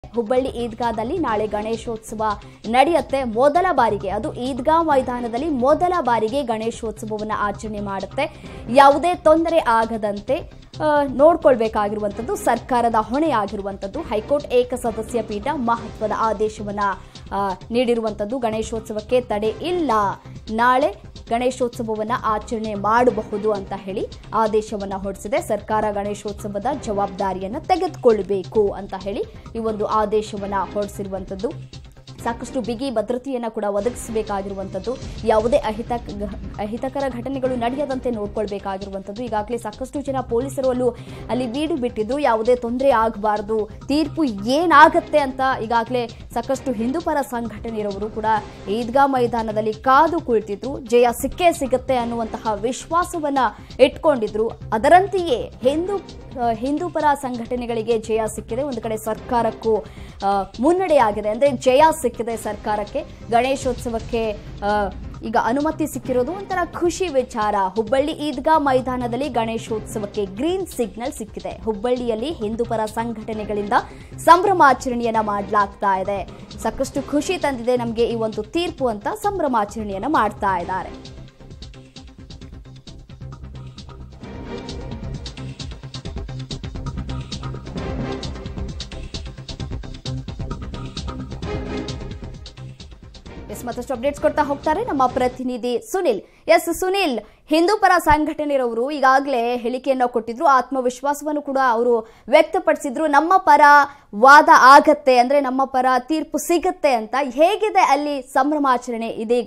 ಹುಬ್ಬಳ್ಳಿ ಈದ್ಗಾದಲ್ಲಿ ನಾಳೆ ಗಣೇಶೋತ್ಸವ ನಡೆಯುತ್ತೆ ಮೊದಲ ಬಾರಿಗೆ ಅದು ಈದ್ಗಾ ಮೈದಾನದಲ್ಲಿ ಮೊದಲ ಬಾರಿಗೆ ಗಣೇಶೋತ್ಸವವನ್ನು ಆಚರಣೆ ಮಾಡುತ್ತೆ ಯಾವುದೇ ತೊಂದರೆ ಆಗದಂತೆ ಆ, ನೋಡ್ಕೊಳ್ಬೇಕಾಗಿರುವಂಥದ್ದು ಸರ್ಕಾರದ ಹೊಣೆಯಾಗಿರುವಂಥದ್ದು ಹೈಕೋರ್ಟ್ ಏಕಸದಸ್ಯ ಪೀಠ ಮಹತ್ವದ ಆದೇಶವನ್ನ ಆ, ನೀಡಿರುವಂಥದ್ದು ಗಣೇಶೋತ್ಸವಕ್ಕೆ ತಡೆ ಇಲ್ಲ ನಾಳೆ ಗಣೇಶೋತ್ಸವವನ್ನು ಆಚರಣೆ ಮಾಡಬಹುದು ಅಂತ ಹೇಳಿ ಆದೇಶವನ್ನ ಹೊರಡಿಸಿದೆ ಸರ್ಕಾರ ಗಣೇಶೋತ್ಸವದ ಜವಾಬ್ದಾರಿಯನ್ನು ತೆಗೆದುಕೊಳ್ಬೇಕು ಅಂತ ಹೇಳಿ ಈ ಒಂದು ಆದೇಶವನ್ನ ಹೊರಡಿಸಿರುವಂಥದ್ದು ಸಾಕಷ್ಟು ಬಿಗಿ ಭದ್ರತೆಯನ್ನು ಕೂಡ ಒದಗಿಸಬೇಕಾಗಿರುವಂಥದ್ದು ಯಾವುದೇ ಅಹಿತ ಅಹಿತಕರ ಘಟನೆಗಳು ನಡೆಯದಂತೆ ನೋಡ್ಕೊಳ್ಬೇಕಾಗಿರುವಂಥದ್ದು ಈಗಾಗಲೇ ಸಾಕಷ್ಟು ಜನ ಪೊಲೀಸರು ಅಲ್ಲೂ ಅಲ್ಲಿ ಬೀಡು ಬಿಟ್ಟಿದ್ರು ಯಾವುದೇ ತೊಂದರೆ ಆಗಬಾರ್ದು ತೀರ್ಪು ಏನಾಗತ್ತೆ ಅಂತ ಈಗಾಗಲೇ ಸಾಕಷ್ಟು ಹಿಂದೂಪರ ಸಂಘಟನೆಯರವರು ಕೂಡ ಈದ್ಗಾ ಮೈದಾನದಲ್ಲಿ ಕಾದು ಕುಳಿತಿದ್ರು ಜಯ ಸಿಕ್ಕೇ ಸಿಗತ್ತೆ ಅನ್ನುವಂತಹ ವಿಶ್ವಾಸವನ್ನ ಇಟ್ಕೊಂಡಿದ್ರು ಅದರಂತೆಯೇ ಹಿಂದೂ ಆ, ಹಿಂದೂಪರ ಸಂಘಟನೆಗಳಿಗೆ ಜಯ ಸಿಕ್ಕಿದೆ ಒಂದು ಕಡೆ ಸರ್ಕಾರಕ್ಕೂ ಆ, ಮುನ್ನಡೆಯಾಗಿದೆ ಅಂದ್ರೆ ಜಯ ಸಿಕ್ಕಿದೆ ಸರ್ಕಾರಕ್ಕೆ ಗಣೇಶೋತ್ಸವಕ್ಕೆ ಆ, ಈಗ ಅನುಮತಿ ಸಿಕ್ಕಿರೋದು ಒಂಥರ ಖುಷಿ ವಿಚಾರ ಹುಬ್ಬಳ್ಳಿ ಈದ್ಗಾ ಮೈದಾನದಲ್ಲಿ ಗಣೇಶೋತ್ಸವಕ್ಕೆ ಗ್ರೀನ್ ಸಿಗ್ನಲ್ ಸಿಕ್ಕಿದೆ ಹುಬ್ಬಳ್ಳಿಯಲ್ಲಿ ಹಿಂದೂಪರ ಸಂಘಟನೆಗಳಿಂದ ಸಂಭ್ರಮಾಚರಣೆಯನ್ನ ಮಾಡಲಾಗ್ತಾ ಇದೆ ಸಾಕಷ್ಟು ಖುಷಿ ತಂದಿದೆ ನಮಗೆ ಈ ಒಂದು ತೀರ್ಪು ಅಂತ ಸಂಭ್ರಮಾಚರಣೆಯನ್ನ ಮಾಡ್ತಾ ಇದ್ದಾರೆ ಎಸ್ ಮತ್ತಷ್ಟು ಅಪ್ಡೇಟ್ಸ್ ಕೊಡ್ತಾ ಹೋಗ್ತಾರೆ ನಮ್ಮ ಪ್ರತಿನಿಧಿ ಸುನಿಲ್ ಎಸ್ ಸುನಿಲ್ ಹಿಂದೂಪರ ಸಂಘಟನೆಯವರು ಈಗಾಗಲೇ ಹೇಳಿಕೆಯನ್ನು ಕೊಟ್ಟಿದ್ರು ಆತ್ಮವಿಶ್ವಾಸವನ್ನು ಕೂಡ ಅವರು ವ್ಯಕ್ತಪಡಿಸಿದ್ರು ನಮ್ಮ ಪರ ವಾದ ಆಗತ್ತೆ ಅಂದ್ರೆ ನಮ್ಮ ಪರ ತೀರ್ಪು ಸಿಗತ್ತೆ ಅಂತ ಹೇಗಿದೆ ಅಲ್ಲಿ ಸಂಭ್ರಮಾಚರಣೆ ಇದೀಗ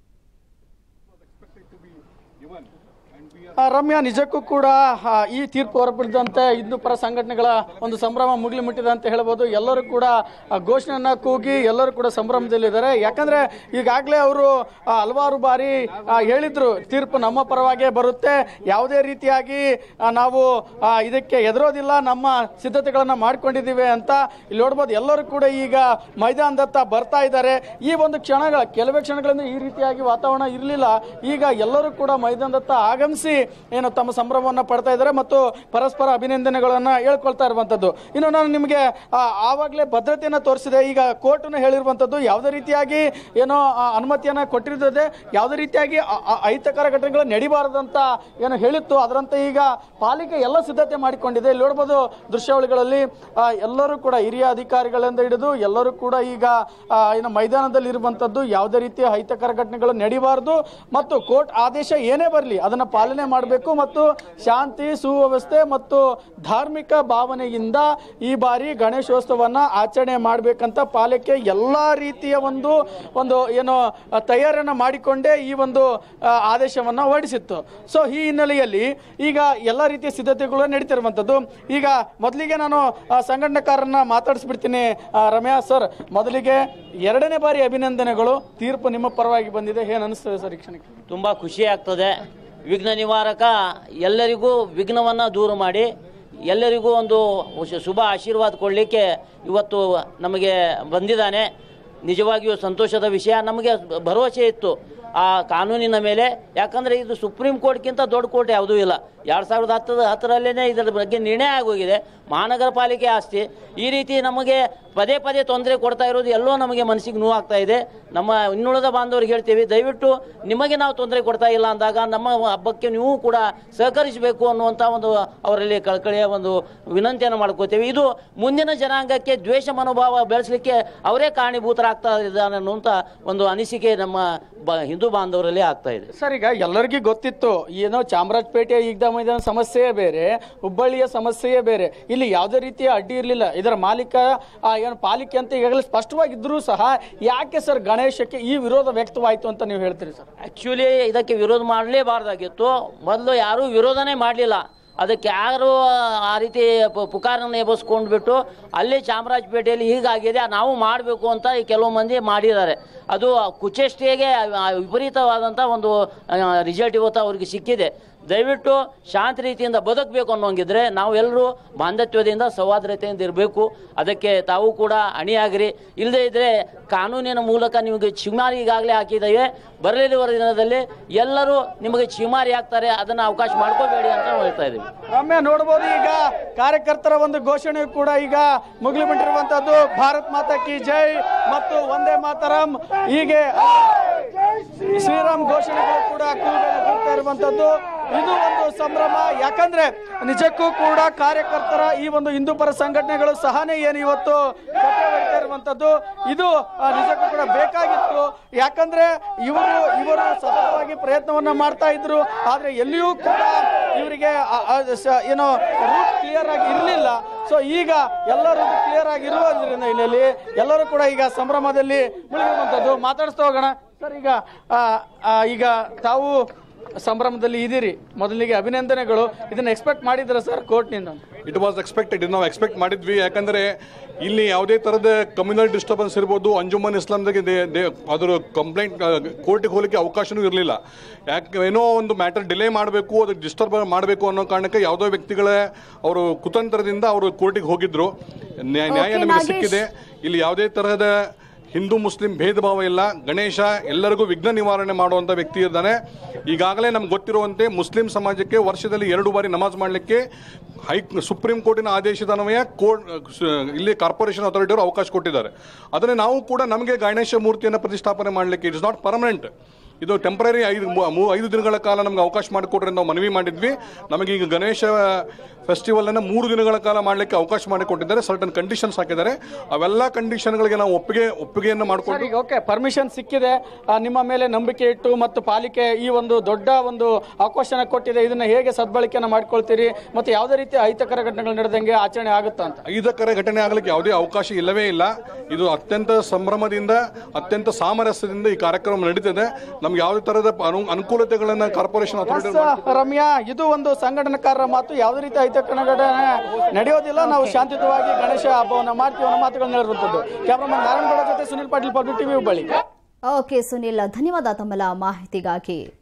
ಆ, ರಮ್ಯಾ ನಿಜಕ್ಕೂ ಕೂಡ ಆ, ಈ ತೀರ್ಪು ಹೊರಬಿಡಿದಂತೆ ಹಿಂದೂ ಪರ ಸಂಘಟನೆಗಳ ಒಂದು ಸಂಭ್ರಮ ಮುಗಿಲು ಮುಟ್ಟಿದೆ ಅಂತ ಹೇಳ್ಬೋದು ಎಲ್ಲರೂ ಕೂಡ ಆ, ಘೋಷಣೆಯನ್ನ ಕೂಗಿ ಎಲ್ಲರೂ ಕೂಡ ಸಂಭ್ರಮದಲ್ಲಿದ್ದಾರೆ ಯಾಕಂದ್ರೆ ಈಗಾಗಲೇ ಅವರು ಆ, ಹಲವಾರು ಬಾರಿ ಆ, ಹೇಳಿದ್ರು ತೀರ್ಪು ನಮ್ಮ ಪರವಾಗೇ ಬರುತ್ತೆ ಯಾವುದೇ ರೀತಿಯಾಗಿ ಆ, ನಾವು ಆ, ಇದಕ್ಕೆ ಎದುರೋದಿಲ್ಲ ನಮ್ಮ ಸಿದ್ಧತೆಗಳನ್ನ ಮಾಡ್ಕೊಂಡಿದ್ದೀವಿ ಅಂತ ಇಲ್ಲಿ ನೋಡ್ಬೋದು ಎಲ್ಲರೂ ಕೂಡ ಈಗ ಮೈದಾನದತ್ತ ಬರ್ತಾ ಇದ್ದಾರೆ ಈ ಒಂದು ಕ್ಷಣಗಳ ಕೆಲವೇ ಕ್ಷಣಗಳಿಂದ ಈ ರೀತಿಯಾಗಿ ವಾತಾವರಣ ಇರಲಿಲ್ಲ ಈಗ ಎಲ್ಲರೂ ಕೂಡ ಮೈದಾನದತ್ತ ಆಗಮಿಸಿ ಏನು ತಮ್ಮ ಸಂಭ್ರಮವನ್ನು ಪಡ್ತಾ ಇದ್ದಾರೆ ಮತ್ತು ಪರಸ್ಪರ ಅಭಿನಂದನೆಗಳನ್ನ ಹೇಳ್ಕೊಳ್ತಾ ಇರುವಂತದ್ದು ಇನ್ನು ನಾನು ನಿಮಗೆ ಆ, ಆವಾಗಲೇ ಭದ್ರತೆಯನ್ನ ತೋರಿಸಿದೆ ಈಗ ಕೋರ್ಟ್ನ ಹೇಳಿರುವಂತದ್ದು ಯಾವುದೇ ರೀತಿಯಾಗಿ ಏನೋ ಆ, ಅನುಮತಿಯನ್ನ ಕೊಟ್ಟಿರ್ತದೆ ಯಾವುದೇ ರೀತಿಯಾಗಿ ಅ- ಅ- ಅಹಿತಕರ ಘಟನೆಗಳು ನಡಿಬಾರದಂತ ಏನು ಹೇಳಿತ್ತು ಅದರಂತೆ ಈಗ ಪಾಲಿಕೆ ಎಲ್ಲ ಸಿದ್ಧತೆ ಮಾಡಿಕೊಂಡಿದೆ ಇಲ್ಲಿ ನೋಡ್ಬೋದು ದೃಶ್ಯಾವಳಿಗಳಲ್ಲಿ ಆ, ಎಲ್ಲರೂ ಕೂಡ ಹಿರಿಯ ಅಧಿಕಾರಿಗಳಿಂದ ಹಿಡಿದು ಎಲ್ಲರೂ ಕೂಡ ಈಗ ಆ, ಏನು ಮೈದಾನದಲ್ಲಿ ಇರುವಂತದ್ದು ಯಾವುದೇ ರೀತಿಯ ಅಹಿತಕರ ಘಟನೆಗಳು ನಡಿಬಾರದು ಮತ್ತು ಕೋರ್ಟ್ ಆದೇಶ ಏನೇ ಬರಲಿ ಅದನ್ನ ಪಾಲನೆ ಮಾಡಬೇಕು ಮತ್ತು ಶಾಂತಿ ಸುವ್ಯವಸ್ಥೆ ಮತ್ತು ಧಾರ್ಮಿಕ ಭಾವನೆಯಿಂದ ಈ ಬಾರಿ ಗಣೇಶೋತ್ಸವನ್ನ ಆಚರಣೆ ಮಾಡಬೇಕಂತ ಪಾಲಿಕೆ ಎಲ್ಲಾ ರೀತಿಯ ಒಂದು ಒಂದು ಏನು ಆ, ತಯಾರಿಯನ್ನ ಮಾಡಿಕೊಂಡೇ ಈ ಒಂದು ಆ, ಆದೇಶವನ್ನ ಹೊರಡಿಸಿತ್ತು ಸೊ ಈ ಹಿನ್ನೆಲೆಯಲ್ಲಿ ಈಗ ಎಲ್ಲ ರೀತಿಯ ಸಿದ್ಧತೆಗಳು ನಡೀತಿರುವಂಥದ್ದು ಈಗ ಮೊದಲಿಗೆ ನಾನು ಆ, ಸಂಘಟನೆಕಾರರನ್ನ ಮಾತಾಡಿಸ್ಬಿಡ್ತೀನಿ ಆ, ರಮ್ಯಾ ಸರ್ ಮೊದಲಿಗೆ ಎರಡನೇ ಬಾರಿ ಅಭಿನಂದನೆಗಳು ತೀರ್ಪು ನಿಮ್ಮ ಪರವಾಗಿ ಬಂದಿದೆ ಏನು ಅನಿಸ್ತದೆ ಸರ್ ಈ ಕ್ಷಣಕ್ಕೆ ತುಂಬ ಖುಷಿ ಆಗ್ತದೆ ವಿಘ್ನ ನಿವಾರಕ ಎಲ್ಲರಿಗೂ ವಿಘ್ನವನ್ನು ದೂರ ಮಾಡಿ ಎಲ್ಲರಿಗೂ ಒಂದು ಶು- ಶುಭ ಆಶೀರ್ವಾದ ಕೊಡಲಿಕ್ಕೆ ಇವತ್ತು ನಮಗೆ ಬಂದಿದ್ದಾನೆ ನಿಜವಾಗಿಯೂ ಸಂತೋಷದ ವಿಷಯ ನಮಗೆ ಭರವಸೆ ಇತ್ತು ಆ ಕಾನೂನಿನ ಮೇಲೆ ಯಾಕಂದರೆ ಇದು ಸುಪ್ರೀಂ ಕೋರ್ಟ್ಗಿಂತ ದೊಡ್ಡ ಕೋರ್ಟ್ ಯಾವುದೂ ಇಲ್ಲ ಎರಡು ಸಾವಿರದ ಹತ್ತದ ಹತ್ತರಲ್ಲೇ ಇದರ ಬಗ್ಗೆ ನಿರ್ಣಯ ಆಗೋಗಿದೆ ಮಹಾನಗರ ಪಾಲಿಕೆ ಆಸ್ತಿ ಈ ರೀತಿ ನಮಗೆ ಪದೇ ಪದೇ ತೊಂದರೆ ಕೊಡ್ತಾ ಇರೋದು ಎಲ್ಲೋ ನಮಗೆ ಮನಸ್ಸಿಗೆ ನೋವಾಗ್ತಾ ಇದೆ ನಮ್ಮ ಇನ್ನುಳಿದ ಬಾಂಧವರಿಗೆ ಹೇಳ್ತೀವಿ ದಯವಿಟ್ಟು ನಿಮಗೆ ನಾವು ತೊಂದರೆ ಕೊಡ್ತಾ ಇಲ್ಲ ಅಂದಾಗ ನಮ್ಮ ಹಬ್ಬಕ್ಕೆ ನೀವು ಕೂಡ ಸಹಕರಿಸಬೇಕು ಅನ್ನುವಂಥ ಒಂದು ಅವರಲ್ಲಿ ಕಳಕಳಿಯ ಒಂದು ವಿನಂತಿಯನ್ನು ಮಾಡ್ಕೋತೇವೆ ಇದು ಮುಂದಿನ ಜನಾಂಗಕ್ಕೆ ದ್ವೇಷ ಮನೋಭಾವ ಬೆಳೆಸಲಿಕ್ಕೆ ಅವರೇ ಕಾರಣೀಭೂತರಾಗ್ತಾ ಇದ್ದಾನೆ ಅನ್ನುವಂಥ ಒಂದು ಅನಿಸಿಕೆ ನಮ್ಮ ಬ ಹಿಂದೂ ಬಾಂಧವರಲ್ಲಿ ಆಗ್ತಾ ಇದೆ ಸರ್ ಈಗ ಎಲ್ಲರಿಗೂ ಗೊತ್ತಿತ್ತು ಏನೋ ಚಾಮರಾಜಪೇಟೆಯ ಈಗ ಮೈದಾನ ಸಮಸ್ಯೆಯೇ ಬೇರೆ ಹುಬ್ಬಳ್ಳಿಯ ಸಮಸ್ಯೆಯೇ ಬೇರೆ ಇಲ್ಲಿ ಯಾವುದೇ ರೀತಿಯ ಅಡ್ಡಿ ಇರಲಿಲ್ಲ ಇದರ ಮಾಲೀಕ ಆ, ಏನು ಪಾಲಿಕೆ ಅಂತ ಈಗಾಗಲೇ ಸ್ಪಷ್ಟವಾಗಿದ್ರೂ ಸಹ ಯಾಕೆ ಸರ್ ಗಣೇಶಕ್ಕೆ ಈ ವಿರೋಧ ವ್ಯಕ್ತವಾಯಿತು ಅಂತ ನೀವು ಹೇಳ್ತೀರಿ ಸರ್ ಆ್ಯಕ್ಚುಲಿ ಇದಕ್ಕೆ ವಿರೋಧ ಮಾಡಲೇಬಾರ್ದಾಗಿತ್ತು ಮೊದಲು ಯಾರೂ ವಿರೋಧನೇ ಮಾಡಲಿಲ್ಲ ಅದಕ್ಕೆ ಯಾರು ಆ ರೀತಿ ಪು- ಪುಕಾರನ್ನು ಎಬ್ಬಿಸ್ಕೊಂಡ್ಬಿಟ್ಟು ಅಲ್ಲಿ ಚಾಮರಾಜಪೇಟೆಯಲ್ಲಿ ಹೀಗಾಗಿದೆ ನಾವು ಮಾಡಬೇಕು ಅಂತ ಈ ಕೆಲವು ಮಂದಿ ಮಾಡಿದ್ದಾರೆ ಅದು ಕುಚೇಷ್ಟೆಗೆ ವಿಪರೀತವಾದಂಥ ಒಂದು ರಿಸಲ್ಟ್ ಇವತ್ತು ಅವ್ರಿಗೆ ಸಿಕ್ಕಿದೆ ದಯವಿಟ್ಟು ಶಾಂತ ರೀತಿಯಿಂದ ಬದುಕಬೇಕು ಅನ್ನೋಂಗಿದ್ರೆ ನಾವೆಲ್ಲರೂ ಬಾಂಧವ್ಯದಿಂದ ಸೌಹಾರ್ದತೆಯಿಂದ ಇರಬೇಕು ಅದಕ್ಕೆ ತಾವು ಕೂಡ ಅಣಿಯಾಗಿರಿ ಇಲ್ಲದೇ ಇದ್ರೆ ಕಾನೂನಿನ ಮೂಲಕ ನಿಮಗೆ ಚಿಮಾರಿ ಈಗಾಗಲೇ ಹಾಕಿದ್ದೇವೆ ಬರಲಿರುವ ದಿನದಲ್ಲಿ ಎಲ್ಲರೂ ನಿಮಗೆ ಚಿಮಾರಿ ಆಗ್ತಾರೆ ಅದನ್ನು ಅವಕಾಶ ಮಾಡ್ಕೋಬೇಡಿ ಅಂತ ಹೇಳ್ತಾ ಇದ್ದೀವಿ ರಮ್ಯ ನೋಡ್ಬೋದು ಈಗ ಕಾರ್ಯಕರ್ತರ ಒಂದು ಘೋಷಣೆ ಕೂಡ ಈಗ ಮುಗಿಲು ಬಿಟ್ಟಿರುವಂತದ್ದು ಭಾರತ್ ಮಾತಾ ಕಿ ಜೈ ಮತ್ತು ಒಂದೇ ಮಾತರಂ ಹೀಗೆ ಶ್ರೀರಾಮ್ ಘೋಷಣೆಗಳು ಕೂಡ ಕೂಗ್ತಾ ಇರುವಂತದ್ದು ಇದು ಒಂದು ಸಂಭ್ರಮ ಯಾಕಂದ್ರೆ ನಿಜಕ್ಕೂ ಕೂಡ ಕಾರ್ಯಕರ್ತರ ಈ ಒಂದು ಹಿಂದೂ ಪರ ಸಂಘಟನೆಗಳು ಸಹನೆ ಏನು ಇವತ್ತು ಕಟ್ಟೆ ಹೊಡಿತಾ ಇರುವಂತದ್ದು ಇದು ಆ, ನಿಜಕ್ಕೂ ಕೂಡ ಬೇಕಾಗಿತ್ತು ಯಾಕಂದ್ರೆ ಇವರು ಇವರು ಸತತವಾಗಿ ಪ್ರಯತ್ನವನ್ನ ಮಾಡ್ತಾ ಇದ್ರು ಆದ್ರೆ ಎಲ್ಲಿಯೂ ಕೂಡ ಇವರಿಗೆ ಆ- ಆ ಸ- ಏನೋ ರೂಟ್ ಕ್ಲಿಯರ್ ಆಗಿ ಇರಲಿಲ್ಲ ಸೊ ಈಗ ಎಲ್ಲ ರೂಟ್ ಕ್ಲಿಯರ್ ಆಗಿ ಇರುವುದರಿಂದ ಇಲ್ಲಿ ಎಲ್ಲರೂ ಕೂಡ ಈಗ ಸಂಭ್ರಮದಲ್ಲಿ ಮುಳುಗಿರುವಂತದ್ದು ಮಾತಾಡಿಸ್ತಾ ಹೋಗೋಣ ಸರ್ ಈಗ ಆ, ಆ, ಈಗ ತಾವು ಸಂಭ್ರಮದಲ್ಲಿ ಇದ್ದೀರಿ ಮೊದಲಿಗೆ ಅಭಿನಂದನೆಗಳು ಇದನ್ನ ಎಕ್ಸ್ಪೆಕ್ಟ್ ಮಾಡಿದ್ರ ಸರ್ ಕೋರ್ಟ್ನಿಂದ ಇಟ್ ವಾಸ್ ಎಕ್ಸ್ಪೆಕ್ಟೆಡ್ ನಾವು ಎಕ್ಸ್ಪೆಕ್ಟ್ ಮಾಡಿದ್ವಿ ಯಾಕಂದರೆ ಇಲ್ಲಿ ಯಾವುದೇ ಥರದ ಕಮ್ಯುನಲ್ ಡಿಸ್ಟರ್ಬೆನ್ಸ್ ಇರ್ಬೋದು ಅಂಜುಮನ್ ಇಸ್ಲಾಂದಾಗೆ ದೇ ದೇ ಅದರ ಕಂಪ್ಲೇಂಟ್ ಕೋರ್ಟಿಗೆ ಹೋಗಲಿಕ್ಕೆ ಅವಕಾಶನೂ ಇರಲಿಲ್ಲ ಯಾಕೆ ಏನೋ ಒಂದು ಮ್ಯಾಟರ್ ಡಿಲೇ ಮಾಡಬೇಕು ಅದು ಡಿಸ್ಟರ್ಬ್ ಮಾಡಬೇಕು ಅನ್ನೋ ಕಾರಣಕ್ಕೆ ಯಾವುದೋ ವ್ಯಕ್ತಿಗಳ ಅವರು ಕುತಂತ್ರದಿಂದ ಅವರು ಕೋರ್ಟಿಗೆ ಹೋಗಿದ್ರು ನ್ಯಾಯ ನ್ಯಾಯ Okay, ನಮಗೆ ನಾಗೇಶ್. ಸಿಕ್ಕಿದೆ ಇಲ್ಲಿ ಯಾವುದೇ ತರಹದ ಹಿಂದೂ ಮುಸ್ಲಿಂ ಭೇದ ಭಾವ ಇಲ್ಲ ಗಣೇಶ ಎಲ್ಲರಿಗೂ ವಿಘ್ನ ನಿವಾರಣೆ ಮಾಡುವಂಥ ವ್ಯಕ್ತಿ ಇದ್ದಾನೆ ಈಗಾಗಲೇ ನಮ್ಗೆ ಗೊತ್ತಿರುವಂತೆ ಮುಸ್ಲಿಂ ಸಮಾಜಕ್ಕೆ ವರ್ಷದಲ್ಲಿ ಎರಡು ಬಾರಿ ನಮಾಜ್ ಮಾಡಲಿಕ್ಕೆ ಹೈ ಸುಪ್ರೀಂ ಕೋರ್ಟಿನ ಆದೇಶದ ಅನ್ವಯ ಕೋರ್ಟ್ ಇಲ್ಲಿ ಕಾರ್ಪೊರೇಷನ್ ಅಥಾರಿಟಿಯವರು ಅವಕಾಶ ಕೊಟ್ಟಿದ್ದಾರೆ ಆದರೆ ನಾವು ಕೂಡ ನಮಗೆ ಗಣೇಶ ಮೂರ್ತಿಯನ್ನು ಪ್ರತಿಷ್ಠಾಪನೆ ಮಾಡಲಿಕ್ಕೆ ಇಟ್ಸ್ ನಾಟ್ ಪರ್ಮನೆಂಟ್ ಇದು ಟೆಂಪರರಿ ಐದು ಮೂ- ಮೂ- ಐದು ದಿನಗಳ ಕಾಲ ನಮ್ಗೆ ಅವಕಾಶ ಮಾಡಿಕೊಡ್ರಿ ನಾವು ಮನವಿ ಮಾಡಿದ್ವಿ ನಮಗೆ ಈಗ ಗಣೇಶ ಫೆಸ್ಟಿವಲ್ ಅನ್ನ ಮೂರು ದಿನಗಳ ಕಾಲ ಮಾಡಲಿಕ್ಕೆ ಅವಕಾಶ ಮಾಡಿಕೊಟ್ಟಿದ್ದಾರೆ ಸರ್ಟನ್ ಕಂಡೀಷನ್ಸ್ ಹಾಕಿದ್ದಾರೆ ಅವೆಲ್ಲ ಕಂಡೀಷನ್ಗಳಿಗೆ ನಾವು ಒಪ್ಪಿಗೆ ಒಪ್ಪಿಗೆಯನ್ನು ಮಾಡಿಕೊಂಡು ಈಗ ಓಕೆ ಪರ್ಮಿಷನ್ ಸಿಕ್ಕಿದೆ ಆ, ನಿಮ್ಮ ಮೇಲೆ ನಂಬಿಕೆ ಇಟ್ಟು ಮತ್ತು ಪಾಲಿಕೆ ಈ ಒಂದು ದೊಡ್ಡ ಒಂದು ಅವಕಾಶನ ಕೊಟ್ಟಿದೆ ಇದನ್ನ ಹೇಗೆ ಸದ್ಬಳಕೆಯನ್ನು ಮಾಡ್ಕೊಳ್ತೀರಿ ಮತ್ತು ಯಾವುದೇ ರೀತಿ ಅಹಿತಕರ ಘಟನೆಗಳು ನಡೆದಂಗೆ ಆಚರಣೆ ಆಗುತ್ತಾ ಅಂತ ಐದಕ್ಕರ ಘಟನೆ ಆಗಲಿಕ್ಕೆ ಯಾವುದೇ ಅವಕಾಶ ಇಲ್ಲವೇ ಇಲ್ಲ ಇದು ಅತ್ಯಂತ ಸಂಭ್ರಮದಿಂದ ಅತ್ಯಂತ ಸಾಮರಸ್ಯದಿಂದ ಈ ಕಾರ್ಯಕ್ರಮ ನಡೀತಿದೆ ನಮ್ಗೆ ಯಾವುದೇ ತರಹದ ಅನು ಅನುಕೂಲತೆಗಳನ್ನು ಕಾರ್ಪೊರೇಷನ್ ಅಥಾರಿಟಿ ಎಸ್, ರಮ್ಯಾ ಇದು ಒಂದು ಸಂಘಟನಾಕಾರರ ಮಾತು ಯಾವುದೇ ರೀತಿ ಅಹಿತಕರ ಘಟನೆ ನಡೆಯೋದಿಲ್ಲ ನಾವು ಶಾಂತಿಯುತವಾಗಿ ಗಣೇಶ ಹಬ್ಬವನ್ನು ಮಾಡ್ತೀವಿ ಅನ್ನೋ ಮಾತುಗಳನ್ನ ಹೇಳಿರುವಂಥದ್ದು ಕ್ಯಾಮ್ರಾಮನ್ ನಾರಾಯಣಗೌಡ ಜೊತೆ Sunil Patil public TV Hubballi okay Sunil ಧನ್ಯವಾದ ತಮ್ಮೆಲ್ಲ ಮಾಹಿತಿಗಾಗಿ